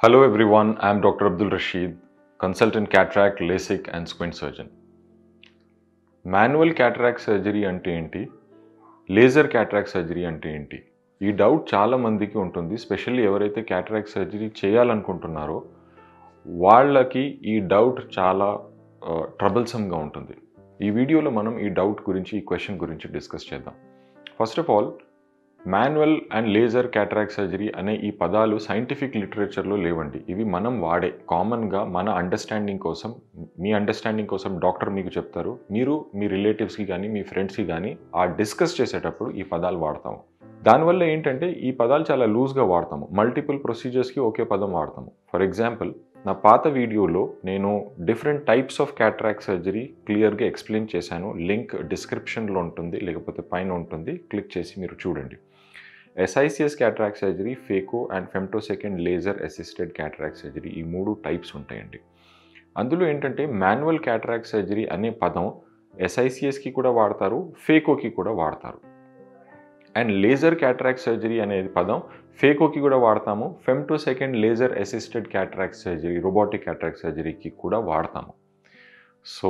Hello everyone, I am Dr. Abdul Rashid, consultant cataract, LASIK and squint surgeon. Manual cataract surgery అంటే ఏంటి laser cataract surgery అంటే ఏంటి ఈ doubt చాలా మందికి ఉంటుంది స్పెషల్లీ ఎవరైతే క్యాటరాక్ట్ సర్జరీ చేయాలనుకుంటున్నారో వాళ్ళకి ఈ డౌట్ చాలా ట్రబుల్సమ్గా ఉంటుంది ఈ వీడియోలో మనం ఈ డౌట్ గురించి ఈ క్వశ్చన్ గురించి డిస్కస్ చేద్దాం first of all manual and laser cataract surgery అనే ఈ పదాలు సైంటిఫిక్ లిటరేచర్లో లేవండి ఇవి మనం వాడే కామన్గా మన అండర్స్టాండింగ్ కోసం మీ అండర్స్టాండింగ్ కోసం డాక్టర్ మీకు చెప్తారు మీరు మీ రిలేటివ్స్కి కానీ మీ ఫ్రెండ్స్కి కానీ ఆ డిస్కస్ చేసేటప్పుడు ఈ పదాలు వాడతాము దానివల్ల ఏంటంటే ఈ పదాలు చాలా లూజ్గా వాడతాము మల్టిపుల్ ప్రొసీజర్స్కి ఒకే పదం వాడతాము ఫర్ ఎగ్జాంపుల్ నా పాత వీడియోలో నేను different types of cataract surgery క్లియర్గా ఎక్స్ప్లెయిన్ చేశాను లింక్ డిస్క్రిప్షన్లో ఉంటుంది లేకపోతే పైన ఉంటుంది క్లిక్ చేసి మీరు చూడండి SICS cataract surgery phaco and femto second laser assisted cataract surgery ఈ మూడు టైప్స్ ఉంటాయండి అందులో ఏంటంటే మాన్యువల్ క్యాటరాక్ట్ సర్జరీ అనే పదం ఎస్ఐసిఎస్కి కూడా వాడతారు ఫేకోకి కూడా వాడతారు అండ్ లేజర్ క్యాటరాక్ట్ సర్జరీ అనేది పదం ఫేకోకి కూడా వాడతాము femto second laser assisted cataract surgery robotic cataract సర్జరీకి కూడా వాడతాము సో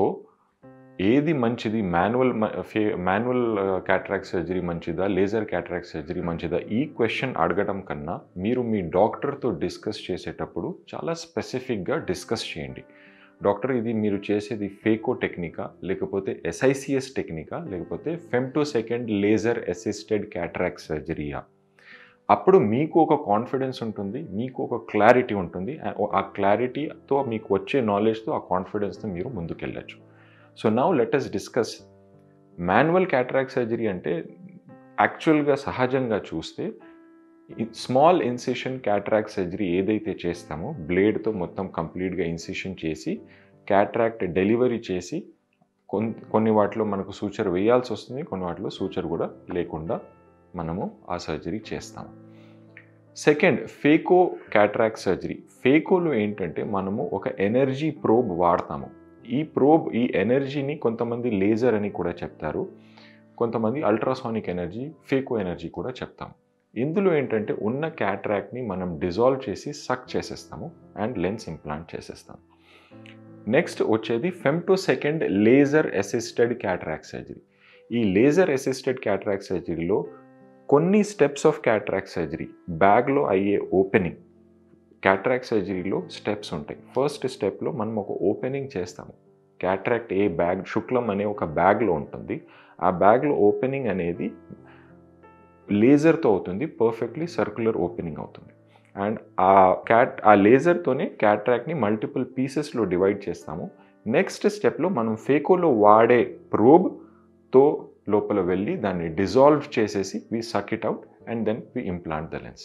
ఏది మంచిది మాన్యువల్ ఫే మాన్యువల్ క్యాటరాక్ట్ సర్జరీ మంచిదా లేజర్ క్యాటరాక్ట్ సర్జరీ మంచిదా ఈ క్వశ్చన్ అడగడం కన్నా మీరు మీ డాక్టర్తో డిస్కస్ చేసేటప్పుడు చాలా స్పెసిఫిక్గా డిస్కస్ చేయండి డాక్టర్ ఇది మీరు చేసేది ఫేకో టెక్నికా లేకపోతే ఎస్ఐసిఎస్ టెక్నికా లేకపోతే femto second laser assisted cataract సర్జరీయా అప్పుడు మీకు ఒక కాన్ఫిడెన్స్ ఉంటుంది మీకు ఒక క్లారిటీ ఉంటుంది ఆ క్లారిటీతో మీకు వచ్చే నాలెడ్జ్తో ఆ కాన్ఫిడెన్స్తో మీరు ముందుకెళ్ళచ్చు so now let us discuss manual cataract surgery అంటే యాక్చువల్గా సహజంగా చూస్తే స్మాల్ ఇన్సిషన్ క్యాటరాక్ట్ సర్జరీ ఏదైతే చేస్తామో బ్లేడ్తో మొత్తం కంప్లీట్గా ఇన్సిషన్ చేసి క్యాటరాక్ట్ డెలివరీ చేసి కొన్ని వాటిలో మనకు సూచర్ వేయాల్సి వస్తుంది కొన్ని వాటిలో సూచర్ కూడా లేకుండా మనము ఆ సర్జరీ చేస్తాము సెకండ్ ఫేకో క్యాటరాక్ట్ సర్జరీ ఫేకోలో ఏంటంటే మనము ఒక ఎనర్జీ ప్రోబ్ వాడతాము ఈ ప్రోబ్ ఈ ఎనర్జీని కొంతమంది లేజర్ అని కూడా చెప్తారు కొంతమంది అల్ట్రాసానిక్ ఎనర్జీ ఫేకో ఎనర్జీ కూడా చెప్తాము ఇందులో ఏంటంటే ఉన్న క్యాట్రాక్ట్ని మనం డిజాల్వ్ చేసి సక్ చేసేస్తాము అండ్ లెన్స్ ఇంప్లాంట్ చేసేస్తాము నెక్స్ట్ వచ్చేది femto second laser assisted cataract surgery ఈ లేజర్ అసిస్టెడ్ క్యాట్రాక్ట్ సర్జరీలో కొన్ని స్టెప్స్ ఆఫ్ క్యాట్రాక్ట్ సర్జరీ బ్యాగ్లో అయ్యే ఓపెనింగ్ క్యాట్రాక్ట్ సర్జరీలో స్టెప్స్ ఉంటాయి ఫస్ట్ స్టెప్లో మనం ఒక ఓపెనింగ్ చేస్తాము క్యాట్రాక్ట్ ఏ బ్యాగ్ శుక్లం అనే ఒక బ్యాగ్లో ఉంటుంది ఆ బ్యాగ్లో ఓపెనింగ్ అనేది లేజర్తో అవుతుంది పర్ఫెక్ట్లీ సర్క్యులర్ ఓపెనింగ్ అవుతుంది అండ్ ఆ క్యాట్ ఆ లేజర్తోనే క్యాట్రాక్ట్ని మల్టిపుల్ పీసెస్లో డివైడ్ చేస్తాము నెక్స్ట్ స్టెప్లో మనం ఫేకోలో వాడే ప్రోబ్తో లోపల వెళ్ళి దాన్ని డిజాల్వ్ చేసేసి we suck it out and then we implant the lens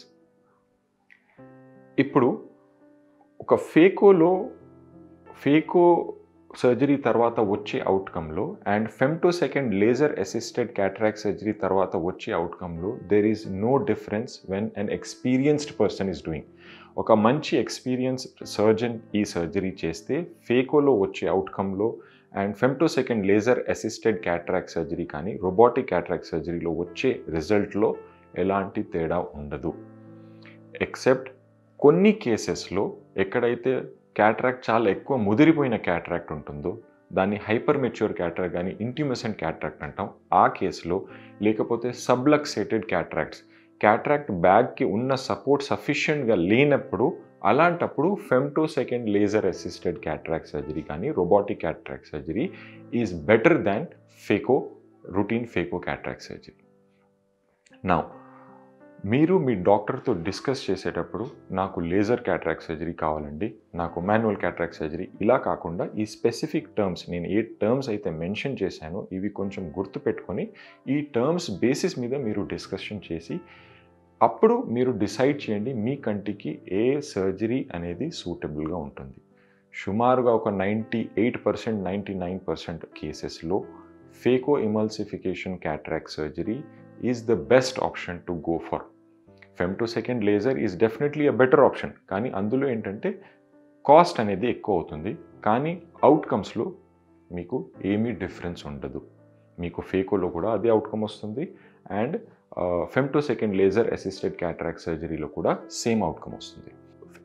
ఇప్పుడు ఒక ఫేకోలో ఫేకో సర్జరీ తర్వాత వచ్చే అవుట్కమ్లో and femto second laser assisted cataract surgery తర్వాత వచ్చే అవుట్కమ్లో there is no difference when an experienced person is doing ఒక మంచి ఎక్స్పీరియన్స్ సర్జన్ ఈ సర్జరీ చేస్తే ఫేకోలో వచ్చే అవుట్కమ్లో and femto second laser assisted cataract surgery కానీ రోబోటిక్ క్యాటరాక్ట్ సర్జరీలో వచ్చే రిజల్ట్లో ఎలాంటి తేడా ఉండదు ఎక్సెప్ట్ కొన్ని కేసెస్లో ఎక్కడైతే క్యాటరాక్ట్ చాలా ఎక్కువ ముదిరిపోయిన క్యాటరాక్ట్ ఉంటుందో దాన్ని హైపర్ మెచ్యూర్ క్యాటరాక్ట్ కానీ ఇంటిమసెంట్ క్యాటరాక్ట్ అంటాం ఆ కేసులో లేకపోతే సబ్లక్సేటెడ్ క్యాటరాక్ట్స్ క్యాటరాక్ట్ బ్యాగ్కి ఉన్న సపోర్ట్ సఫిషియెంట్గా లేనప్పుడు అలాంటప్పుడు femto second laser assisted cataract surgery కానీ robotic cataract surgery is better than phaco routine phaco cataract surgery నా మీరు మీ డాక్టర్తో డిస్కస్ చేసేటప్పుడు నాకు లేజర్ క్యాటరాక్ట్ సర్జరీ కావాలండి నాకు మాన్యువల్ క్యాటరాక్ట్ సర్జరీ ఇలా కాకుండా ఈ స్పెసిఫిక్ టర్మ్స్ నేను ఏ టర్మ్స్ అయితే మెన్షన్ చేశానో ఇవి కొంచెం గుర్తుపెట్టుకొని ఈ టర్మ్స్ బేసిస్ మీద మీరు డిస్కషన్ చేసి అప్పుడు మీరు డిసైడ్ చేయండి మీ కంటికి ఏ సర్జరీ అనేది సూటబుల్గా ఉంటుంది సుమారుగా ఒక ninety eight percent ninety nine percent కేసెస్లో phaco emulsification cataract surgery is the best option to go for femto second laser is definitely a better option కానీ అందులో ఏంటంటే కాస్ట్ అనేది ఎక్కువ అవుతుంది కానీ అవుట్కమ్స్లో మీకు ఏమీ డిఫరెన్స్ ఉండదు మీకు ఫేకోలో కూడా అదే అవుట్కమ్ వస్తుంది and femto second laser assisted cataract సర్జరీలో కూడా సేమ్ అవుట్కమ్ వస్తుంది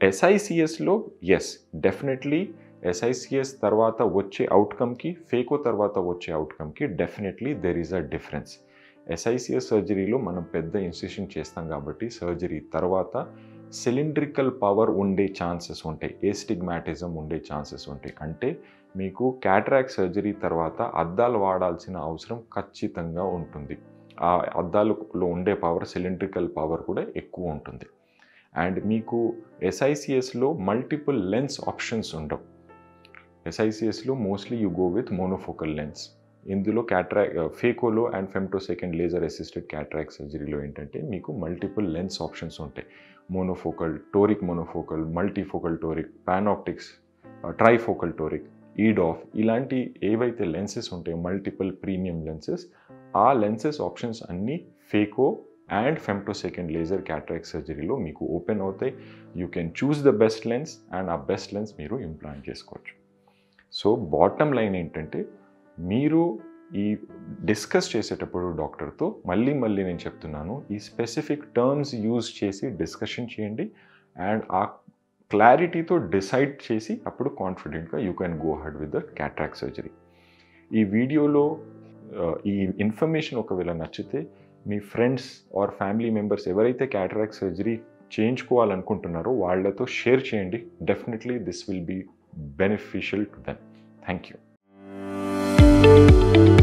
ఎస్ఐసిఎస్లో ఎస్ డెఫినెట్లీ ఎస్ఐసిఎస్ తర్వాత వచ్చే అవుట్కమ్కి ఫేకో తర్వాత వచ్చే అవుట్కమ్కి definitely there is a difference SICS సర్జరీలో మనం పెద్ద ఇన్సిషన్ చేస్తాం కాబట్టి సర్జరీ తర్వాత సిలిండ్రికల్ పవర్ ఉండే ఛాన్సెస్ ఉంటాయి ఏస్టిగ్మాటిజం ఉండే ఛాన్సెస్ ఉంటాయి అంటే మీకు క్యాట్రాక్ సర్జరీ తర్వాత అద్దాలు వాడాల్సిన అవసరం ఖచ్చితంగా ఉంటుంది ఆ అద్దాలలో ఉండే పవర్ సిలిండ్రికల్ పవర్ కూడా ఎక్కువ ఉంటుంది అండ్ మీకు ఎస్ఐసిఎస్లో మల్టిపుల్ లెన్స్ ఆప్షన్స్ ఉండవు ఎస్ఐసిఎస్లో mostly you go with monofocal lens ఇందులో క్యాట్రాక్ ఫేకోలో and femto second laser assisted cataract సర్జరీలో ఏంటంటే మీకు మల్టిపుల్ లెన్స్ ఆప్షన్స్ ఉంటాయి monofocal toric monofocal multifocal toric PanOptix trifocal toric EDOF ఇలాంటి ఏవైతే లెన్సెస్ ఉంటాయో మల్టిపుల్ ప్రీమియం లెన్సెస్ ఆ లెన్సెస్ ఆప్షన్స్ అన్నీ phaco and femto second laser cataract సర్జరీలో మీకు ఓపెన్ అవుతాయి you can choose the best lens and ఆ బెస్ట్ లెన్స్ మీరు ఇంప్లాంట్ చేసుకోవచ్చు సో బాటమ్ లైన్ ఏంటంటే మీరు ఈ డిస్కస్ చేసేటప్పుడు డాక్టర్తో మళ్ళీ మళ్ళీ నేను చెప్తున్నాను ఈ స్పెసిఫిక్ టర్మ్స్ యూజ్ చేసి డిస్కషన్ చేయండి అండ్ ఆ క్లారిటీతో డిసైడ్ చేసి అప్పుడు కాన్ఫిడెంట్గా you can go head with the cataract surgery ఈ వీడియోలో ఈ ఇన్ఫర్మేషన్ ఒకవేళ నచ్చితే మీ ఫ్రెండ్స్ ఆర్ ఫ్యామిలీ మెంబర్స్ ఎవరైతే క్యాటరాక్ సర్జరీ చేయించుకోవాలనుకుంటున్నారో వాళ్ళతో షేర్ చేయండి definitely this will be beneficial to them thank you